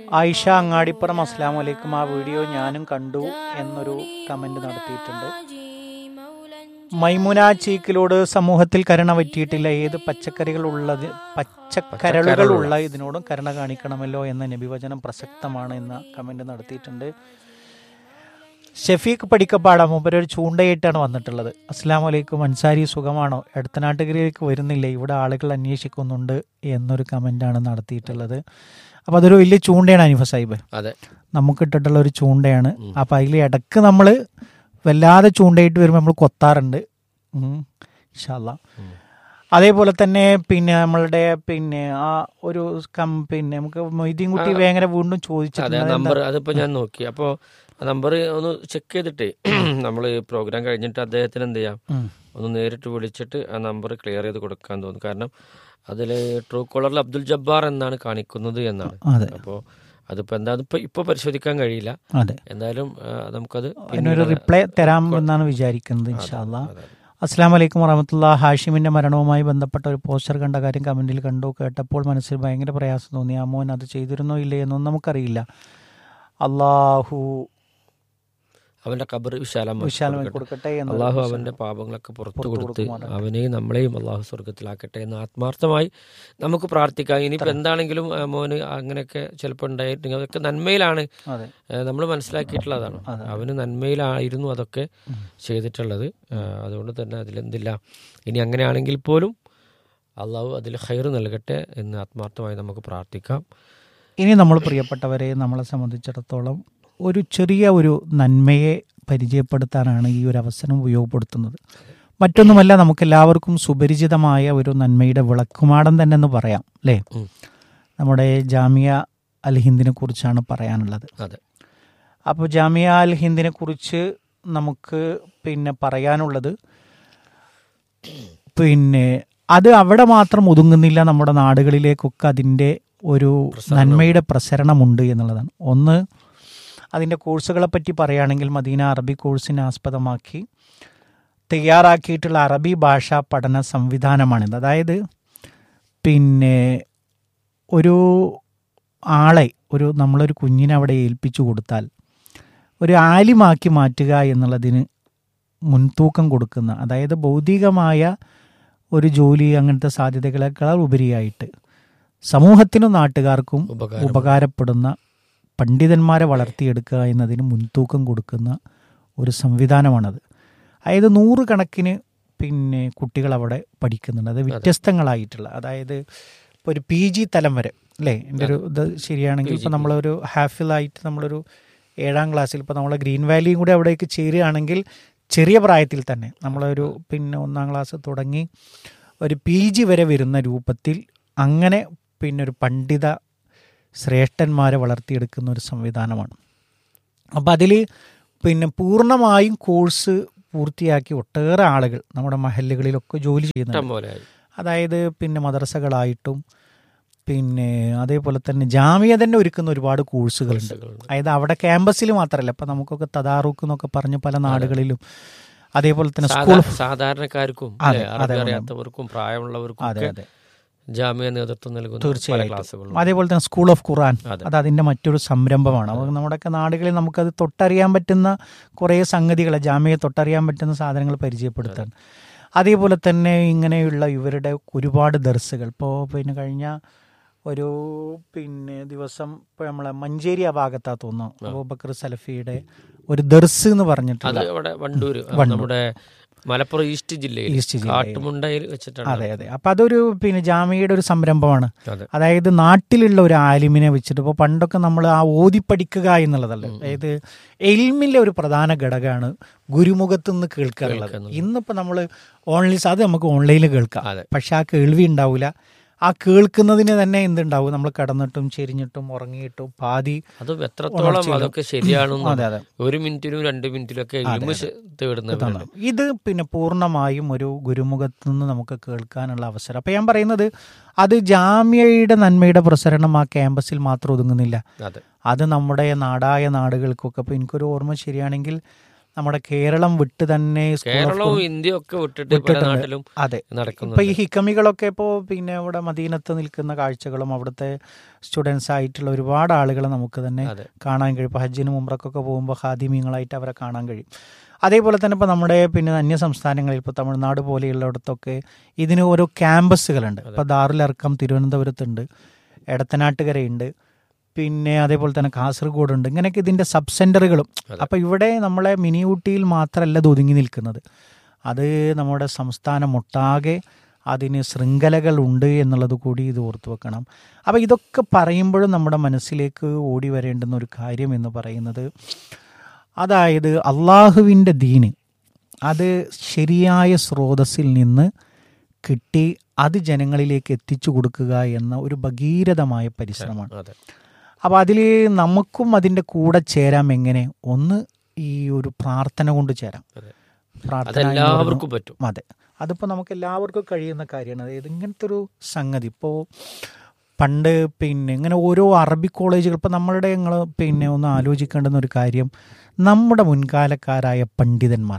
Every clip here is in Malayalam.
ആയിഷ അങ്ങാടിപ്പുറം അസ്ലാം വലൈക്കും ആ വീഡിയോ ഞാനും കണ്ടു എന്നൊരു കമന്റ് നടത്തിയിട്ടുണ്ട് മൈമുന ചീക്കിലോട് സമൂഹത്തിൽ കരുണ പറ്റിയിട്ടില്ല ഏത് പച്ചക്കറികൾ ഉള്ളത് പച്ചക്കരളുകൾ ഉള്ള ഇതിനോടും കരുണ കാണിക്കണമല്ലോ എന്ന നബിവചനം പ്രസക്തമാണ് എന്ന കമന്റ് നടത്തിയിട്ടുണ്ട് ഷെഫീഖ് പഠിക്കപ്പാടാ മൂപ്പര് ഒരു ചൂണ്ടയായിട്ടാണ് വന്നിട്ടുള്ളത് അസ്സാം വലൈക്കും അൻസാരി സുഖമാണോ എടത്തനാട്ടുകരയിലേക്ക് വരുന്നില്ല ഇവിടെ ആളുകൾ അന്വേഷിക്കുന്നുണ്ട് എന്നൊരു കമൻ്റാണ് നടത്തിയിട്ടുള്ളത് അപ്പോൾ അതൊരു വലിയ ചൂണ്ടയാണ് അനിഫ സാഹിബ് അതെ നമുക്ക് ഇട്ടിട്ടുള്ള ഒരു ചൂണ്ടയാണ് അപ്പോൾ അതിൽ ഇടക്ക് നമ്മൾ വല്ലാതെ ചൂണ്ടയിട്ട് വരുമ്പോൾ നമ്മൾ കൊത്താറുണ്ട് ഉം. ഇൻഷാല്ല അതേപോലെ തന്നെ പിന്നെ നമ്മളുടെ പിന്നെ ആ ഒരു കം പിന്നെ നമുക്ക് മൊയ്തീൻ കുട്ടി വേങ്ങര വീണ്ടും അതെ ചോദിച്ചിട്ടുണ്ട് ആ നമ്പർ അതിപ്പോ ഞാൻ നോക്കി അപ്പോ ആ നമ്പർ ഒന്ന് ചെക്ക് ചെയ്തിട്ടേ നമ്മൾ പ്രോഗ്രാം കഴിഞ്ഞിട്ട് അദ്ദേഹത്തിന് എന്ത് ചെയ്യാം ഉം. ഒന്ന് നേരിട്ട് വിളിച്ചിട്ട് ആ നമ്പർ ക്ലിയർ ചെയ്ത് കൊടുക്കാൻ തോന്നുന്നു കാരണം അതിൽ ട്രൂ കോളറിൽ അബ്ദുൽ ജബ്ബാർ എന്നാണ് കാണിക്കുന്നത് എന്നാണ് അതെ അപ്പോൾ അതിപ്പോ എന്താ ഇപ്പൊ ഇപ്പൊ പരിശോധിക്കാൻ കഴിയില്ല അതെ എന്തായാലും ആ, നമുക്കത് അതിനൊരു പിന്നീട് റിപ്ലൈ തരാം എന്നാണ് വിചാരിക്കുന്നത് ഇൻഷാല്ല അതെ. അസ്സാം വലൈക്കും വറഹമത്തുള്ള ഹാഷിമിന്റെ മരണവുമായി ബന്ധപ്പെട്ട ഒരു പോസ്റ്റർ കണ്ട കാര്യം കമന്റിൽ കണ്ടു കേട്ടപ്പോൾ മനസ്സിൽ ഭയങ്കര പ്രയാസം തോന്നി ആ മോൻ അത് ചെയ്തിരുന്നോ ഇല്ലേ എന്നൊന്നും നമുക്കറിയില്ല അള്ളാഹു അവന്റെ കബർ വിശാലമാക്കി വിശാലമായി കൊടുക്കട്ടെ. കൊടുക്കട്ടെ എന്ന് അള്ളാഹു അവന്റെ പാപങ്ങളൊക്കെ പുറത്തു പുറത്തു കൊടുത്ത് കൊടുക്കുമാറാകട്ടെ. അവനെയും നമ്മളെയും അള്ളാഹു സ്വർഗത്തിലാക്കട്ടെ എന്ന് ആത്മാർത്ഥമായി നമുക്ക് പ്രാർത്ഥിക്കാം ഇനിയിപ്പോൾ എന്താണെങ്കിലും ആ, മോന് അങ്ങനെയൊക്കെ ചിലപ്പോൾ ഉണ്ടായിട്ടുണ്ടെങ്കിൽ അതൊക്കെ നന്മയിലാണ് അതെ നമ്മൾ മനസ്സിലാക്കിയിട്ടുള്ളതാണ് അവന് നന്മയിലായിരുന്നു അതൊക്കെ ചെയ്തിട്ടുള്ളത് ആ, അതുകൊണ്ട് തന്നെ അതിലെന്തില്ല ഇനി അങ്ങനെയാണെങ്കിൽ പോലും അള്ളാഹു അതിൽ ഹൈർ നൽകട്ടെ എന്ന് ആത്മാർത്ഥമായി നമുക്ക് പ്രാർത്ഥിക്കാം ഇനി നമ്മൾ പ്രിയപ്പെട്ടവരെ നമ്മളെ സംബന്ധിച്ചിടത്തോളം ഒരു ചെറിയ ഒരു നന്മയെ പരിചയപ്പെടുത്താനാണ് ഈ ഒരു അവസരം ഉപയോഗപ്പെടുത്തുന്നത് മറ്റൊന്നുമല്ല നമുക്കെല്ലാവർക്കും സുപരിചിതമായ ഒരു നന്മയുടെ വിളക്കുമാടം തന്നെ എന്ന് പറയാം അല്ലേ ഉം. നമ്മുടെ ജാമിയ അൽ ഹിന്ദിനെ കുറിച്ചാണ് പറയാനുള്ളത് അതെ അപ്പോൾ ജാമിയ അൽ ഹിന്ദിനെ കുറിച്ച് നമുക്ക് പിന്നെ പറയാനുള്ളത് പിന്നെ അത് അവിടെ മാത്രം ഒതുങ്ങുന്നില്ല നമ്മുടെ നാടുകളിലേക്കൊക്കെ അതിൻ്റെ ഒരു നന്മയുടെ പ്രസരണമുണ്ട് എന്നുള്ളതാണ് ഒന്ന് അതിൻ്റെ കോഴ്സുകളെ പറ്റി പറയുകയാണെങ്കിൽ മദീന അറബി കോഴ്സിനെ ആസ്പദമാക്കി തയ്യാറാക്കിയിട്ടുള്ള അറബി ഭാഷാ പഠന സംവിധാനമാണിത് അതായത് പിന്നെ ഒരു ആളെ ഒരു നമ്മളൊരു കുഞ്ഞിനെ അവിടെ ഏൽപ്പിച്ചു കൊടുത്താൽ ഒരു ആലിമാക്കി മാറ്റുക എന്നുള്ളതിന് മുൻതൂക്കം കൊടുക്കുന്ന അതായത് ഭൗതികമായ ഒരു ജോലി അങ്ങനത്തെ സാധ്യതകളെക്കാൾ ഉപരിയായിട്ട് സമൂഹത്തിനും നാട്ടുകാർക്കും ഉപകാരം ഉപകാരപ്പെടുന്ന പണ്ഡിതന്മാരെ വളർത്തിയെടുക്കുക എന്നതിന് മുൻതൂക്കം കൊടുക്കുന്ന ഒരു സംവിധാനമാണത് അതായത് നൂറുകണക്കിന് പിന്നെ കുട്ടികൾ അവിടെ പഠിക്കുന്നുണ്ട് അത് വ്യത്യസ്തങ്ങളായിട്ടുള്ള അതായത് ഇപ്പോൾ ഒരു പി ജി തലം വരെ അല്ലേ എൻ്റെ ഒരു ഇത് ശരിയാണെങ്കിൽ ഇപ്പോൾ നമ്മളൊരു ഹാഫിലായിട്ട് നമ്മളൊരു ഏഴാം ക്ലാസ്സിൽ ഇപ്പോൾ നമ്മളെ ഗ്രീൻ വാലിയും കൂടി അവിടേക്ക് ചേരുകയാണെങ്കിൽ ചെറിയ പ്രായത്തിൽ തന്നെ നമ്മളൊരു പിന്നെ ഒന്നാം ക്ലാസ് തുടങ്ങി ഒരു പി ജി വരെ വരുന്ന രൂപത്തിൽ അങ്ങനെ പിന്നെ ഒരു പണ്ഡിത ശ്രേഷ്ഠന്മാരെ വളർത്തിയെടുക്കുന്ന ഒരു സംവിധാനമാണ് അപ്പം അതിൽ പിന്നെ പൂർണ്ണമായും കോഴ്സ് പൂർത്തിയാക്കി ഒട്ടേറെ ആളുകൾ നമ്മുടെ മഹല്ലുകളിലൊക്കെ ജോലി ചെയ്യുന്നുണ്ട് ഇഷ്ടം പോലെ ആയി അതായത് പിന്നെ മദ്രസകളായിട്ടും പിന്നെ അതേപോലെ തന്നെ ജാമ്യ തന്നെ ഒരുക്കുന്ന ഒരുപാട് കോഴ്സുകളുണ്ട് കോഴ്സുകളുണ്ട്. അതായത് അവിടെ ക്യാമ്പസിൽ മാത്രമല്ല ഇപ്പം നമുക്കൊക്കെ തദാറുക്ക് എന്നൊക്കെ പറഞ്ഞ് പല നാടുകളിലും അതേപോലെ തന്നെ സ്കൂൾ സാധാ- സാധാരണക്കാർക്കും അതെ, അല്ലേ, അറബി അതെ, അറിയാത്തവർക്കും പ്രായമുള്ളവർക്കും അതെ ഒക്കെ അതെ ജാമ്യ നേതൃത്വം നൽകുന്ന പല തീർച്ചയായിട്ടും ക്ലാസ്സുകളും അതേപോലെ തന്നെ സ്കൂൾ ഓഫ് ഖുറാൻ അതെ. അത് അതിൻ്റെ മറ്റൊരു സംരംഭമാണ് അപ്പോൾ നമ്മുടെയൊക്കെ നാടുകളിൽ നമുക്കത് തൊട്ടറിയാൻ പറ്റുന്ന കുറേ സംഗതികൾ ജാമ്യയെ തൊട്ടറിയാൻ പറ്റുന്ന സാധനങ്ങൾ പരിചയപ്പെടുത്താൻ അതേപോലെ തന്നെ ഇങ്ങനെയുള്ള ഇവരുടെ ഒരുപാട് ദർസുകൾ ഇപ്പോൾ പിന്നെ കഴിഞ്ഞ ഒരു പിന്നെ ദിവസം ഇപ്പോൾ നമ്മളെ മഞ്ചേരി ആ ഭാഗത്താ തോന്നുന്നു അബൂബക്കർ സലഫിയുടെ ഒരു ദർസ് എന്ന് അത് പറഞ്ഞിട്ടുള്ള ഇവിടെ വണ്ടൂര് ആ, വണ്ടൂർ. നമ്മുടെ മലപ്പുറം ഈസ്റ്റ് ജില്ലയിൽ ഈസ്റ്റ് ജില്ലയിൽ. കാട്ടുമുണ്ടയിൽ വെച്ചിട്ടാണ് അതെ അതെ അപ്പം അതൊരു പിന്നെ ജാമ്യയുടെ ഒരു സംരംഭമാണ് അതെ അതായത് നാട്ടിലുള്ള ഒരു ആലിമിനെ വെച്ചിട്ട് ഇപ്പോൾ പണ്ടൊക്കെ നമ്മൾ ആ ഓതി പഠിക്കുക എന്നുള്ളതല്ല അതായത് എൽമിലെ ഒരു പ്രധാന ഘടകമാണ് ഗുരുമുഖത്ത് നിന്ന് കേൾക്കാറുള്ളത് ഇന്നിപ്പോൾ നമ്മൾ ഓൺലൈൻ അത് നമുക്ക് ഓൺലൈനിൽ കേൾക്കാം അതെ. പക്ഷെ ആ കേൾവി ഉണ്ടാവില്ല ആ കേൾക്കുന്നതിന് തന്നെ എന്തുണ്ടാവും നമ്മൾ കിടന്നിട്ടും ചെരിഞ്ഞിട്ടും ഉറങ്ങിയിട്ടും പാതി അത് എത്രത്തോളം അതൊക്കെ ശരിയാണെന്നും അതെ അതെ ഒരു മിനിറ്റിലും രണ്ട് മിനിറ്റിലും ഒക്കെ ഇൽമ ശ- തേടുന്നവരുണ്ട് ഇത് പിന്നെ പൂർണ്ണമായും ഒരു ഗുരുമുഖത്ത് നിന്ന് നമുക്ക് കേൾക്കാനുള്ള അവസരം അപ്പം ഞാൻ പറയുന്നത് അത് ജാമ്യയുടെ നന്മയുടെ പ്രസരണം ആ ക്യാമ്പസിൽ മാത്രം ഒതുങ്ങുന്നില്ല അതെ അത് നമ്മുടെ നാടായ നാടുകൾക്കൊക്കെ ഇപ്പോൾ എനിക്കൊരു ഓർമ്മ ശരിയാണെങ്കിൽ നമ്മുടെ കേരളം വിട്ട് തന്നെ സ്കൂൾ ഓഫ് കേരളവും ഇന്ത്യയും ഒക്കെ വിട്ടിട്ട് പല വിട്ടിട്ടുണ്ട്. നാട്ടിലും അതെ നടക്കുന്നു ഇപ്പൊ ഈ ഹിക്കമികളൊക്കെ ഇപ്പോൾ പിന്നെ ഇവിടെ മദീനത്ത് നിൽക്കുന്ന കാഴ്ചകളും അവിടുത്തെ സ്റ്റുഡൻസ് ആയിട്ടുള്ള ഒരുപാട് ആളുകളെ നമുക്ക് തന്നെ അതെ കാണാൻ കഴിയും ഇപ്പോൾ ഹജ്ജിനും ഉംറക്കൊക്കെ പോകുമ്പോൾ ഹാദിമീങ്ങളായിട്ട് അവരെ കാണാൻ കഴിയും അതേപോലെ തന്നെ ഇപ്പോൾ നമ്മുടെ പിന്നെ അന്യ സംസ്ഥാനങ്ങളിൽ ഇപ്പോൾ തമിഴ്നാട് പോലെയുള്ളിടത്തൊക്കെ ഇതിന് ഓരോ ക്യാമ്പസുകളുണ്ട് ഇപ്പോൾ ദാറുലർക്കം തിരുവനന്തപുരത്തുണ്ട് എടത്തനാട്ടുകരയുണ്ട് പിന്നെ അതേപോലെ തന്നെ കാസർഗോഡ് ഉണ്ട് ഇങ്ങനെയൊക്കെ ഇതിൻ്റെ സബ് സെൻറ്ററുകളും അതെ. അപ്പോൾ ഇവിടെ നമ്മളെ മിനി ഊട്ടിയിൽ മാത്രമല്ല ഇത് ഒതുങ്ങി നിൽക്കുന്നത് അത് നമ്മുടെ സംസ്ഥാനം ഒട്ടാകെ അതിന് ശൃംഖലകൾ ഉണ്ട് എന്നുള്ളത് കൂടി ഇത് ഓർത്തു വെക്കണം അപ്പോൾ ഇതൊക്കെ പറയുമ്പോഴും നമ്മുടെ മനസ്സിലേക്ക് ഓടി വരേണ്ടുന്ന ഒരു കാര്യം എന്ന് പറയുന്നത് അതായത് അള്ളാഹുവിൻ്റെ ദീന് അത് ശരിയായ സ്രോതസ്സിൽ നിന്ന് കിട്ടി അത് ജനങ്ങളിലേക്ക് എത്തിച്ചു കൊടുക്കുക എന്ന ഒരു ഭഗീരഥമായ പരിശ്രമമാണ് അതെ അപ്പോൾ അതിൽ നമുക്കും അതിൻ്റെ കൂടെ ചേരാം എങ്ങനെ ഒന്ന് ഈ ഒരു പ്രാർത്ഥന കൊണ്ട് ചേരാം അതെ. പ്രാർത്ഥന എന്ന് പറയുന്നത് അതെല്ലാവർക്കും പറ്റും അതെ അതിപ്പോൾ നമുക്ക് എല്ലാവർക്കും കഴിയുന്ന കാര്യമാണ് അതായത് ഇങ്ങനത്തെ ഒരു സംഗതി ഇപ്പോൾ പണ്ട് പിന്നെ ഇങ്ങനെ ഓരോ അറബി കോളേജുകൾ ഇപ്പോൾ നമ്മളുടെ ഞങ്ങൾ പിന്നെ ഒന്ന് ആലോചിക്കേണ്ടുന്ന ഒരു കാര്യം നമ്മുടെ മുൻകാലക്കാരായ പണ്ഡിതന്മാർ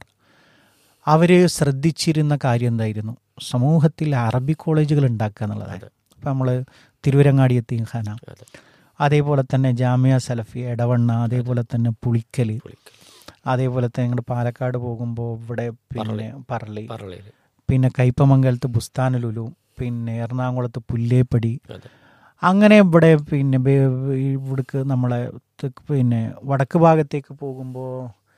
അവർ ശ്രദ്ധിച്ചിരുന്ന കാര്യം എന്തായിരുന്നു സമൂഹത്തിൽ അറബി കോളേജുകൾ ഉണ്ടാക്കുക എന്നുള്ളതാണ് അതെ. ഇപ്പം നമ്മൾ തിരുവരങ്ങാടി എത്തിഖാന അതെ അതേപോലെ തന്നെ ജാമ്യ സലഫി എടവണ്ണ അതേപോലെ തന്നെ പുളിക്കൽ പുളിക്കൽ അതേപോലെ തന്നെ ഞങ്ങൾ പാലക്കാട് പോകുമ്പോൾ ഇവിടെ പിന്നെ പറളി പറളയില് പിന്നെ കയ്പമംഗലത്ത് ബുസ്താനലുലു പിന്നെ എറണാകുളത്ത് പുല്ലേപ്പടി അതെ അങ്ങനെ ഇവിടെ പിന്നെ ബേ- ഇവിടേക്ക് നമ്മളെ തെക്ക് പിന്നെ വടക്ക് ഭാഗത്തേക്ക് പോകുമ്പോൾ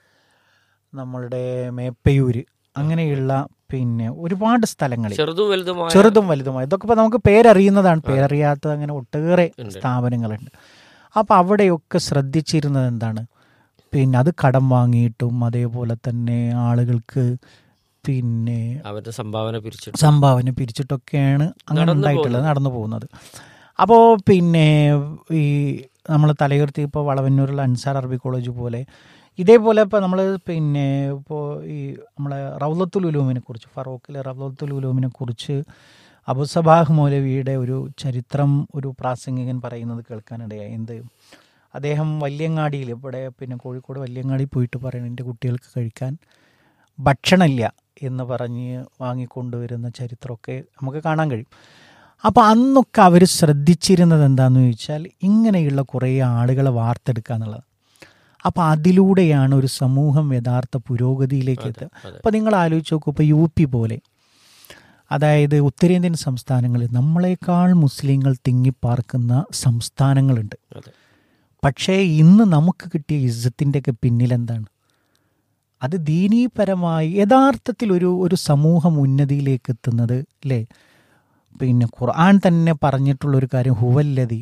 നമ്മളുടെ മേപ്പയൂര് അങ്ങനെയുള്ള പിന്നെ ഒരുപാട് സ്ഥലങ്ങളിൽ ചെറുതും വലുതുമായ ചെറുതും വലുതുമായ ഇതൊക്കെ ഇപ്പോൾ നമുക്ക് പേരറിയുന്നതാണ് പേരറിയാത്ത അങ്ങനെ ഒട്ടേറെ ഉണ്ട്. സ്ഥാപനങ്ങളുണ്ട് അപ്പോൾ അവിടെയൊക്കെ ശ്രദ്ധിച്ചിരുന്നത് എന്താണ് പിന്നെ അത് കടം വാങ്ങിയിട്ടും അതേപോലെ തന്നെ ആളുകൾക്ക് പിന്നെ അവരുടെ സംഭാവന പിരിച്ചിട്ട് സംഭാവന പിരിച്ചിട്ടൊക്കെയാണ് അങ്ങനെ നടന്നു ഉണ്ടായിട്ടുള്ളത് പോകുന്നത്. നടന്നു പോകുന്നത് അപ്പോൾ പിന്നെ ഈ നമ്മൾ തലയുയർത്തി ഇപ്പോൾ വളവന്നൂരിലെ അൻസാർ അറബി കോളേജ് പോലെ ഇതേപോലെ ഇപ്പോൾ നമ്മൾ പിന്നെ ഇപ്പോൾ ഈ നമ്മളെ റൗലത്തുൽ ഉലൂമിനെ കുറിച്ച് ഫറൂഖിലെ റൗലത്തുൽ ഉലൂമിനെ കുറിച്ച് അബുസബാഹ് മൗലവിയുടെ ഒരു ചരിത്രം ഒരു പ്രാസംഗികൻ പറയുന്നത് കേൾക്കാനിടയായി എന്ത് അദ്ദേഹം വല്യങ്ങാടിയിൽ ഇവിടെ പിന്നെ കോഴിക്കോട് വല്യങ്ങാടി പോയിട്ട് പറയുന്നത് എൻ്റെ കുട്ടികൾക്ക് കഴിക്കാൻ ഭക്ഷണമില്ല എന്ന് പറഞ്ഞ് വാങ്ങിക്കൊണ്ടുവരുന്ന ചരിത്രമൊക്കെ നമുക്ക് കാണാൻ കഴിയും അപ്പോൾ അന്നൊക്കെ അവർ ശ്രദ്ധിച്ചിരുന്നത് എന്താണെന്ന് ചോദിച്ചാൽ ഇങ്ങനെയുള്ള കുറേ ആളുകളെ വാർത്തെടുക്കുക എന്നുള്ളത് അപ്പോൾ അതിലൂടെയാണ് ഒരു സമൂഹം യഥാർത്ഥ പുരോഗതിയിലേക്ക് എത്തുക അതെ അപ്പോൾ നിങ്ങൾ ആലോചിച്ച് നോക്കൂ ഇപ്പോൾ യു പി പോലെ അതായത് ഉത്തരേന്ത്യൻ സംസ്ഥാനങ്ങളിൽ നമ്മളെക്കാൾ മുസ്ലിങ്ങൾ തിങ്ങിപ്പാർക്കുന്ന സംസ്ഥാനങ്ങളുണ്ട് അതെ പക്ഷേ ഇന്ന് നമുക്ക് കിട്ടിയ ഇജ്ജത്തിൻ്റെയൊക്കെ പിന്നിലെന്താണ് അത് ദീനീപരമായി യഥാർത്ഥത്തിൽ ഒരു ഒരു സമൂഹം ഉന്നതിയിലേക്ക് എത്തുന്നത് അല്ലേ പിന്നെ ഖുർആൻ തന്നെ പറഞ്ഞിട്ടുള്ള ഒരു കാര്യം ഹുവല്ലതി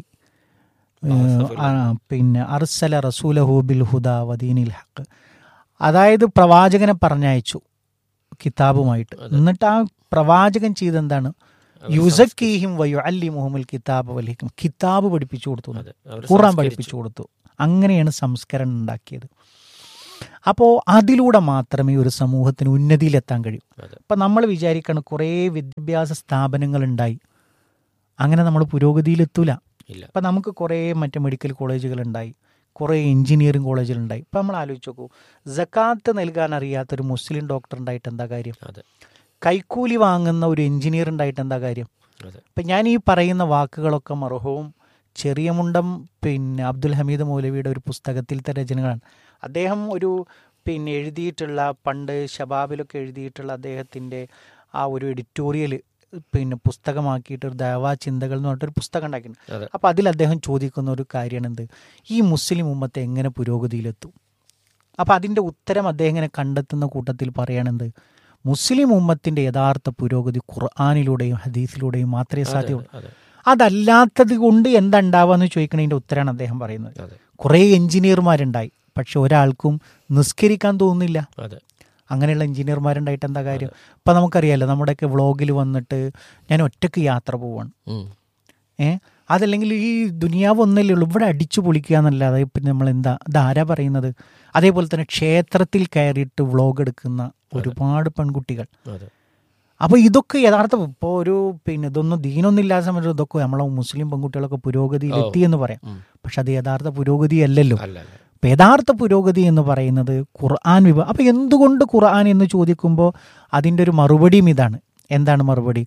ഏഹ്, ആ, പിന്നെ അർസല റസൂലഹു ബിൽ ഹുദ വദീനിൽ ഹക്ക് അതായത് പ്രവാചകനെ പറഞ്ഞയച്ചു കിതാബുമായിട്ട് എന്നിട്ട് ആ പ്രവാചകൻ ചെയ്തെന്താണ് യുസക്കീഹിം വയു അല്ലി മുഹമ്മൽ കിതാബ് വലിക്കും കിതാബ് പഠിപ്പിച്ചു കൊടുത്തു എന്ന്. അതെ അവരെ ഖുറാൻ സംസ്കരിച്ചു. പഠിപ്പിച്ചു കൊടുത്തു അങ്ങനെയാണ് സംസ്കരണം ഉണ്ടാക്കിയത് അപ്പോൾ അതിലൂടെ മാത്രമേ ഒരു സമൂഹത്തിന് ഉന്നതിയിലെത്താൻ കഴിയൂ അതെ അപ്പം നമ്മൾ വിചാരിക്കണം കുറേ വിദ്യാഭ്യാസ സ്ഥാപനങ്ങൾ ഉണ്ടായി അങ്ങനെ നമ്മൾ പുരോഗതിയിലെത്തൂല ഇല്ല ഇപ്പം നമുക്ക് കുറേ മറ്റ് മെഡിക്കൽ കോളേജുകൾ ഉണ്ടായി കുറേ എഞ്ചിനീയറിംഗ് കോളേജുകളുണ്ടായി ഇപ്പം നമ്മൾ ആലോചിച്ച് നോക്കൂ ജക്കാത്ത് നൽകാൻ അറിയാത്തൊരു മുസ്ലിം ഡോക്ടർ ഉണ്ടായിട്ട് എന്താ കാര്യം അതെ കൈക്കൂലി വാങ്ങുന്ന ഒരു എഞ്ചിനീയർ ഉണ്ടായിട്ട് എന്താ കാര്യം അതെ ഇപ്പം ഞാൻ ഈ പറയുന്ന വാക്കുകളൊക്കെ മർഹവും ചെറിയ മുണ്ടം പിന്നെ അബ്ദുൽ ഹമീദ് മൗലവിയുടെ ഒരു പുസ്തകത്തിലത്തെ രചനകളാണ് അദ്ദേഹം ഒരു പിന്നെ എഴുതിയിട്ടുള്ള പണ്ട് ഷബാബിലൊക്കെ എഴുതിയിട്ടുള്ള അദ്ദേഹത്തിൻ്റെ ആ ഒരു എഡിറ്റോറിയൽ പിന്നെ പുസ്തകമാക്കിയിട്ട് ഒരു ദൈവാ ചിന്തകൾ എന്ന് പറഞ്ഞിട്ടൊരു പുസ്തകം ഉണ്ടാക്കിയിട്ടുണ്ട് അതെ അപ്പോൾ അതിൽ അദ്ദേഹം ചോദിക്കുന്ന ഒരു കാര്യമാണ് എന്ത് ഈ മുസ്ലിം ഉമ്മത്തെ എങ്ങനെ പുരോഗതിയിലെത്തും അപ്പോൾ അതിൻ്റെ ഉത്തരം അദ്ദേഹം ഇങ്ങനെ കണ്ടെത്തുന്ന കൂട്ടത്തിൽ പറയണെന്ത് മുസ്ലിം ഉമ്മത്തിൻ്റെ യഥാർത്ഥ പുരോഗതി ഖുർആാനിലൂടെയും ഹദീസിലൂടെയും മാത്രമേ സാധ്യമുള്ളൂ അതെ അതല്ലാത്തത് കൊണ്ട് എന്താ ഉണ്ടാവുക ചോദിക്കണതിൻ്റെ ഉത്തരമാണ് അദ്ദേഹം പറയുന്നത് അതെ കുറേ എഞ്ചിനീയർമാരുണ്ടായി പക്ഷെ ഒരാൾക്കും നിസ്കരിക്കാൻ തോന്നുന്നില്ല അതെ അങ്ങനെയുള്ള എഞ്ചിനീയർമാരുണ്ടായിട്ട് എന്താ കാര്യം ഇപ്പം നമുക്കറിയാലോ നമ്മുടെയൊക്കെ വ്ളോഗിൽ വന്നിട്ട് ഞാൻ ഒറ്റയ്ക്ക് യാത്ര പോവാണ് ഉം. ഏ അതല്ലെങ്കിൽ ഈ ദുനിയാവ് ഒന്നല്ലേ ഉള്ളൂ ഇവിടെ അടിച്ചു പൊളിക്കുക എന്നല്ലാതെ പിന്നെ നമ്മൾ എന്താ ഇതാരാ പറയുന്നത് അതേപോലെ തന്നെ ക്ഷേത്രത്തിൽ കയറിയിട്ട് വ്ളോഗ് എടുക്കുന്ന ഒരുപാട് പെൺകുട്ടികൾ അതെ അപ്പോൾ ഇതൊക്കെ യഥാർത്ഥം ഇപ്പോൾ ഒരു പിന്നെ ഇതൊന്നും ദീനൊന്നും ഇല്ലാത്ത സമയത്ത് ഇതൊക്കെ നമ്മളെ മുസ്ലിം പെൺകുട്ടികളൊക്കെ പുരോഗതിയിൽ ഓ. എത്തി എന്ന് പറയാം ഉം. പക്ഷെ അത് യഥാർത്ഥ പുരോഗതി അല്ലല്ലോ അല്ല അല്ല അപ്പം യഥാർത്ഥ പുരോഗതി എന്ന് പറയുന്നത് ഖുർആൻ വിഭ അപ്പം എന്തുകൊണ്ട് ഖുർആൻ എന്ന് ചോദിക്കുമ്പോൾ അതിൻ്റെ ഒരു മറുപടിയും ഇതാണ് എന്താണ് മറുപടി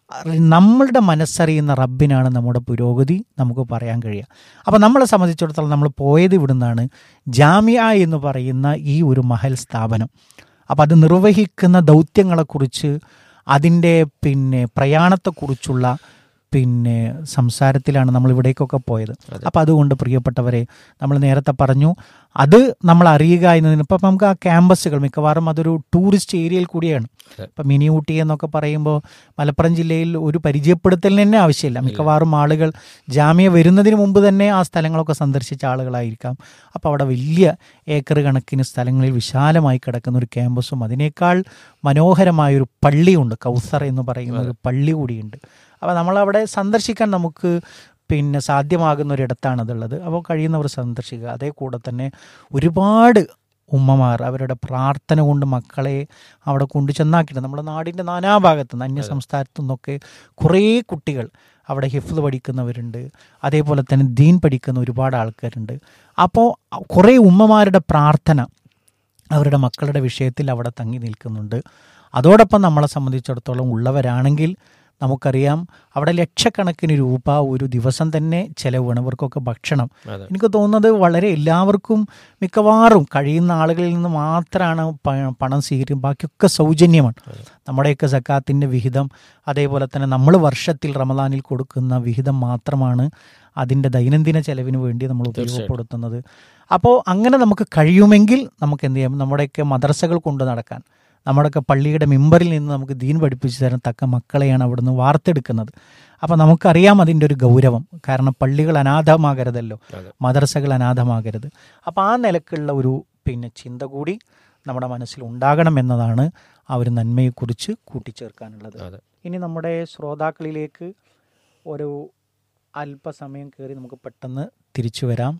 നമ്മളുടെ മനസ്സറിയുന്ന റബ്ബിനാണ് നമ്മുടെ പുരോഗതി നമുക്ക് പറയാൻ കഴിയുക അപ്പോൾ നമ്മളെ സംബന്ധിച്ചിടത്തോളം നമ്മൾ പോയത് ഇവിടുന്നാണ് ജാമ്യ എന്ന് പറയുന്ന ഈ ഒരു മഹൽ സ്ഥാപനം അപ്പോൾ അത് നിർവഹിക്കുന്ന ദൗത്യങ്ങളെക്കുറിച്ച് അതിൻ്റെ പിന്നെ പ്രയാണത്തെക്കുറിച്ചുള്ള പിന്നെ സംസാരത്തിലാണ് നമ്മൾ ഇവിടേക്കൊക്കെ പോയത് അപ്പോൾ അതുകൊണ്ട് പ്രിയപ്പെട്ടവരെ നമ്മൾ നേരത്തെ പറഞ്ഞു അത് നമ്മൾ അറിയുക എന്നതിന് ഇപ്പം നമുക്ക് ആ ക്യാമ്പസുകൾ മിക്കവാറും അതൊരു ടൂറിസ്റ്റ് ഏരിയയിൽ കൂടിയാണ് ഇപ്പം മിനി ഊട്ടി എന്നൊക്കെ പറയുമ്പോൾ മലപ്പുറം ജില്ലയിൽ ഒരു പരിചയപ്പെടുത്തലിന് തന്നെ ആവശ്യമില്ല മിക്കവാറും ആളുകൾ ജാമ്യ വരുന്നതിന് മുമ്പ് തന്നെ ആ സ്ഥലങ്ങളൊക്കെ സന്ദർശിച്ച ആളുകളായിരിക്കാം അപ്പോൾ അവിടെ വലിയ ഏക്കർ കണക്കിന് സ്ഥലങ്ങളിൽ വിശാലമായി കിടക്കുന്ന ഒരു ക്യാമ്പസും അതിനേക്കാൾ മനോഹരമായൊരു പള്ളിയുണ്ട് കൗസർ എന്ന് പറയുന്ന ഒരു പള്ളി കൂടിയുണ്ട് അപ്പോൾ നമ്മളവിടെ സന്ദർശിക്കാൻ നമുക്ക് പിന്നെ സാധ്യമാകുന്ന ഒരിടത്താണ് അതുള്ളത് അപ്പോൾ കഴിയുന്നവർ സന്ദർശിക്കുക അതേ കൂടെ തന്നെ ഒരുപാട് ഉമ്മമാർ അവരുടെ പ്രാർത്ഥന കൊണ്ട് മക്കളെ അവിടെ കൊണ്ടു ചെന്നാക്കിയിട്ട് നമ്മുടെ നാടിൻ്റെ നാനാഭാഗത്തു നിന്ന് അന്യ സംസ്ഥാനത്തു നിന്നൊക്കെ കുറേ കുട്ടികൾ അവിടെ ഹിഫ്ല് പഠിക്കുന്നവരുണ്ട് അതേപോലെ തന്നെ ദീൻ പഠിക്കുന്ന ഒരുപാട് ആൾക്കാരുണ്ട് അപ്പോൾ കുറേ ഉമ്മമാരുടെ പ്രാർത്ഥന അവരുടെ മക്കളുടെ വിഷയത്തിൽ അവിടെ തങ്ങി നിൽക്കുന്നുണ്ട് അതോടൊപ്പം നമ്മളെ സംബന്ധിച്ചിടത്തോളം ഉള്ളവരാണെങ്കിൽ നമുക്കറിയാം അവിടെ ലക്ഷക്കണക്കിന് രൂപ ഒരു ദിവസം തന്നെ ചിലവാണ് ഇവർക്കൊക്കെ ഭക്ഷണം അതെ. എനിക്ക് തോന്നുന്നത് വളരെ എല്ലാവർക്കും മിക്കവാറും കഴിയുന്ന ആളുകളിൽ നിന്ന് മാത്രമാണ് പ- പണം സ്വീകരിക്കും ബാക്കിയൊക്കെ സൗജന്യമാണ് നമ്മുടെയൊക്കെ സക്കാത്തിൻ്റെ വിഹിതം അതേപോലെ തന്നെ നമ്മൾ വർഷത്തിൽ റമദാനിൽ കൊടുക്കുന്ന വിഹിതം മാത്രമാണ് അതിൻ്റെ ദൈനംദിന ചെലവിന് വേണ്ടി നമ്മൾ ഉപയോഗപ്പെടുത്തുന്നത് അപ്പോൾ അങ്ങനെ നമുക്ക് കഴിയുമെങ്കിൽ നമുക്ക് എന്ത് ചെയ്യാം നമ്മുടെയൊക്കെ മദ്രസകൾ കൊണ്ടു നടക്കാൻ നമ്മുടെയൊക്കെ പള്ളിയുടെ മെമ്പറിൽ നിന്ന് നമുക്ക് ദീൻ പഠിപ്പിച്ചു തരാൻ തക്ക മക്കളെയാണ് അവിടുന്ന് വാർത്തെടുക്കുന്നത് അപ്പോൾ നമുക്കറിയാം അതിൻ്റെ ഒരു ഗൗരവം കാരണം പള്ളികൾ അനാഥമാകരുതല്ലോ അതെ. മദ്രസകൾ അനാഥമാകരുത് അപ്പോൾ ആ നിലക്കുള്ള ഒരു പിന്നെ ചിന്ത കൂടി നമ്മുടെ മനസ്സിൽ ഉണ്ടാകണം എന്നതാണ് ആ ഒരു നന്മയെക്കുറിച്ച് കൂട്ടിച്ചേർക്കാനുള്ളത് അതെ ഇനി നമ്മുടെ ശ്രോതാക്കളിലേക്ക് ഒരു അല്പസമയം കയറി നമുക്ക് പെട്ടെന്ന് തിരിച്ചു വരാം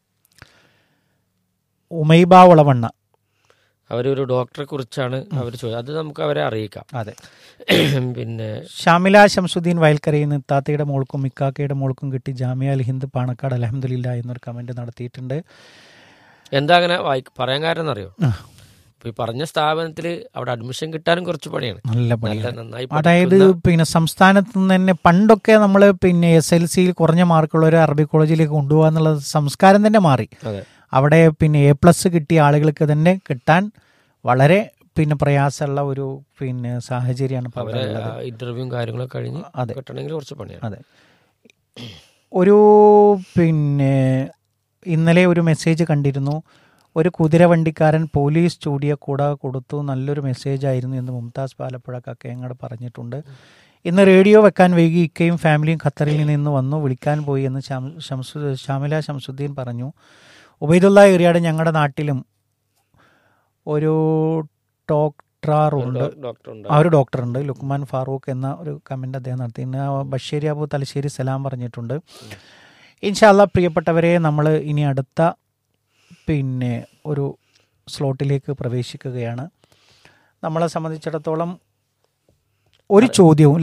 ഉമൈബ ഉളവണ്ണ അവരൊരു ഡോക്ടറെ കുറിച്ചാണ് അവർ ചോദിച്ചത് അത് നമുക്ക് അവരെ അറിയിക്കാം അതെ പിന്നെ ഷാമില ശംസുദ്ദീൻ വയൽക്കരയിൽ നിന്ന് ഇത്താത്തയുടെ മോൾക്കും ഇക്കാക്കയുടെ മോൾക്കും കിട്ടി ജാമിയ അൽ ഹിന്ദ് പാണക്കാട് അലഹമില്ല എന്നൊരു കമന്റ് നടത്തിയിട്ടുണ്ട് എന്താ അങ്ങനെ വായി പറയാൻ കാരണം എന്നറിയോ ആ, ഇപ്പൊ ഈ പറഞ്ഞ സ്ഥാപനത്തിൽ അവിടെ അഡ്മിഷൻ കിട്ടാനും കുറച്ച് പണിയാണ് നല്ല പണി നല്ല നന്നായി അതായത് പഠിക്കുന്ന- പിന്നെ സംസ്ഥാനത്ത് നിന്ന് തന്നെ പണ്ടൊക്കെ നമ്മൾ പിന്നെ എസ് എൽ സിയിൽ കുറഞ്ഞ മാർക്കുള്ള ഒരു അറബി കോളേജിലേക്ക് കൊണ്ടുപോകുക എന്നുള്ള സംസ്കാരം തന്നെ മാറി അതെ അവിടെ പിന്നെ എ പ്ലസ് കിട്ടിയ ആളുകൾക്ക് തന്നെ കിട്ടാൻ വളരെ പിന്നെ പ്രയാസമുള്ള ഒരു പിന്നെ സാഹചര്യമാണ് ഇപ്പോൾ അവിടെ അവരെ ഉള്ളത് ഇന്റർവ്യൂവും കാര്യങ്ങളൊക്കെ കഴിഞ്ഞ് അതെ. കിട്ടണമെങ്കിൽ കുറച്ച് പണിയാണ് അതെ ഒരു പിന്നെ ഇന്നലെ ഒരു മെസ്സേജ് കണ്ടിരുന്നു ഒരു കുതിരവണ്ടിക്കാരൻ പോലീസ് ചൂടിയ കൂട കൊടുത്തു നല്ലൊരു മെസ്സേജ് ആയിരുന്നു എന്ന് മുംതാസ് പാലപ്പുഴ കക്കയങ്ങാട് പറഞ്ഞിട്ടുണ്ട് ഇന്ന് റേഡിയോ വെക്കാൻ വൈകി ഇക്കയും ഫാമിലിയും ഖത്തറിൽ നിന്ന് വന്നു വിളിക്കാൻ പോയി എന്ന് ശം- ശംസു ഷാമില ശംസുദ്ദീൻ പറഞ്ഞു ഉബൈദുള്ള ഏറിയാട് ഞങ്ങളുടെ നാട്ടിലും ഒരു ഡോക്ടറുണ്ട് ഡോക്ടർ ഉണ്ട് ആ ഒരു ഡോക്ടറുണ്ട് ലുക്മാൻ ഫാറൂഖ് എന്ന ഒരു കമൻ്റ് അദ്ദേഹം നടത്തി ഇന്ന് ബഷീർ അബു തലശ്ശേരി സലാം പറഞ്ഞിട്ടുണ്ട് ഇൻഷാല്ല പ്രിയപ്പെട്ടവരെ നമ്മൾ ഇനി അടുത്ത പിന്നെ ഒരു സ്ലോട്ടിലേക്ക് പ്രവേശിക്കുകയാണ് നമ്മളെ സംബന്ധിച്ചിടത്തോളം ഒരു ചോദ്യവും